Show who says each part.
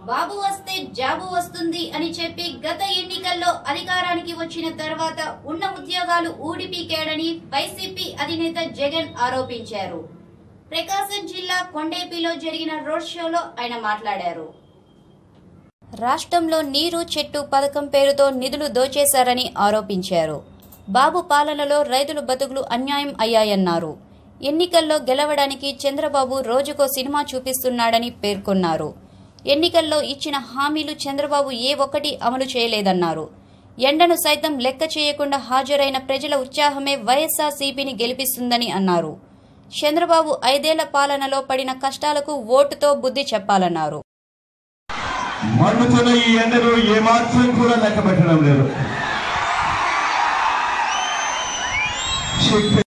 Speaker 1: బాబు వస్తే జాబు వస్తుంది అని చెప్పి గత ఎన్నికల్లో అధికారానికి వచ్చిన తర్వాత ఉన్న ఉద్యోగాలు ఊడిపీకాడని వైసీపీ అధినేత జగన్ ఆరోపించారు ప్రకాశం జిల్లా కొండేపిలో జరిగిన రోడ్ షోలో ఆయన మాట్లాడారు రాష్ట్రంలో నీరు చెట్టు పథకం పేరుతో నిధులు దోచేశారని ఆరోపించారు బాబు పాలనలో రైతుల బతుకులు అన్యాయం అయ్యాయన్నారు ఎన్నికల్లో గెలవడానికి చంద్రబాబు రోజుకో సినిమా చూపిస్తున్నాడని పేర్కొన్నారు ఎన్నికల్లో ఇచ్చిన హామీలు చంద్రబాబు ఏ ఒక్కటి అమలు చేయలేదన్నారు ఎండను సైతం లెక్క చేయకుండా హాజరైన ప్రజల ఉత్సాహమే వైఎస్ఆర్సీపీని గెలిపిస్తుందని అన్నారు చంద్రబాబు ఐదేళ్ల పాలనలో పడిన కష్టాలకు ఓటుతో బుద్ధి చెప్పాలన్నారు
Speaker 2: మండుతున్న ఈ ఎండలు ఏమాత్రం కూడా లెక్క పెట్టడం లేదు చెప్పే